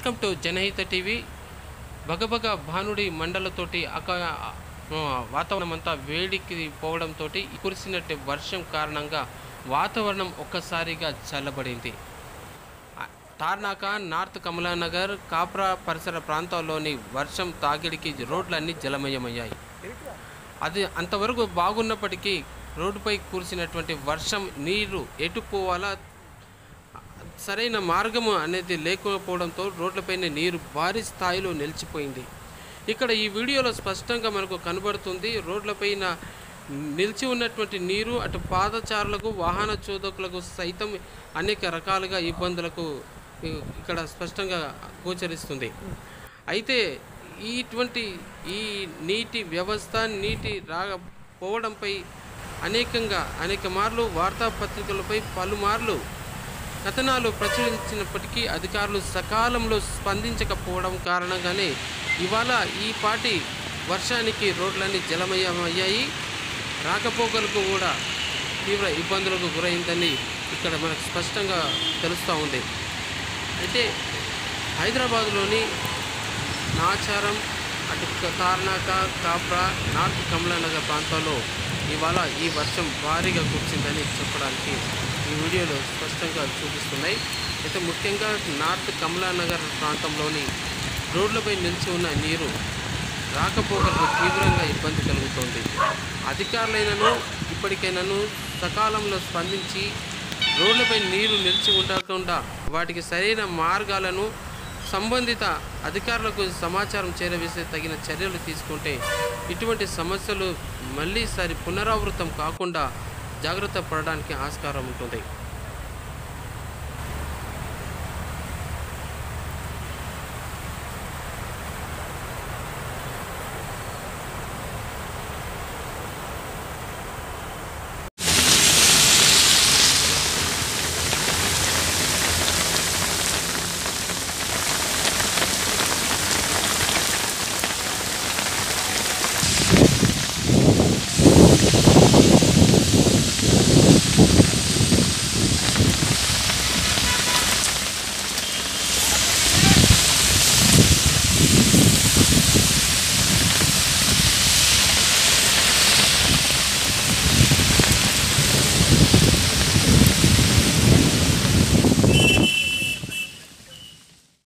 welcome to Janahita TV బగబగ భానుడి మండలతోటి అక ఆ, వాతావరణం అంతా వేడికి పోవడంతో కురిసినట్టు వర్షం కారణంగా వాతావరణం ఒక్కసారిగా చల్లబడింది ఆ, తార్నాక నార్త్ కమలానగర్ కాప్రా పరిసర ప్రాంతాల్లోని వర్షం తాకిడికి రోడ్లన్నీ జలమయమయ్యాయి అది అంతవరకు బాగున్నప్పటికీ రోడ్డుపై కురిసినటువంటి వర్షం నీరు ఎటు పోవాలా సరైన మార్గము అనేది లేకపోవడంతో రోడ్లపైన నీరు భారీ స్థాయిలో నిలిచిపోయింది ఇక్కడ ఈ వీడియోలో స్పష్టంగా మనకు కనబడుతుంది రోడ్లపైన నిలిచి ఉన్నటువంటి నీరు అటు పాదచారులకు వాహన చోదకులకు సైతం అనేక రకాలుగా ఇబ్బందులకు ఇ- ఇక్కడ స్పష్టంగా గోచరిస్తుంది అయితే ఇటువంటి ఈ నీటి వ్యవస్థ నీటి రాకపోవడంపై అనేకంగా అనేక మార్లు వార్తాపత్రికలపై పలుమార్లు కథనాలు ప్రచురించినప్పటికీ అధికారులు సకాలంలో స్పందించకపోవడం కారణంగానే ఇవాళ ఈ పాటి వర్షానికి రోడ్లన్నీ జలమయమయ్యాయి రాకపోకలకు కూడా తీవ్ర ఇబ్బందులకు గురైందని ఇక్కడ మనకు స్పష్టంగా తెలుస్తూ ఉంది అయితే హైదరాబాద్లోని నాచారం అటు క- తార్నాక కాప్రా నార్త్ కమలానగర్ ప్రాంతాల్లో ఇవాళ ఈ వర్షం భారీగా కురిసిందని చెప్పడానికి ఈ వీడియోలో స్పష్టంగా చూపిస్తున్నాయి అయితే ముఖ్యంగా నార్త్ కమలానగర్ ప్రాంతంలోని రోడ్లపై నిలిచి ఉన్న నీరు రాకపోకలకు తీవ్రంగా ఇబ్బంది కలుగుతోంది అధికారులైనను ఇప్పటికైనాను సకాలంలో స్పందించి రోడ్లపై నీరు నిలిచి ఉండకుండా వాటికి సరైన మార్గాలను సంబంధిత అధికారులకు సమాచారం చేరవేసే తగిన చర్యలు తీసుకుంటే ఇటువంటి సమస్యలు మళ్ళీసారి పునరావృతం కాకుండా జాగ్రత్త పడడానికి ఆస్కారం ఉంటుంది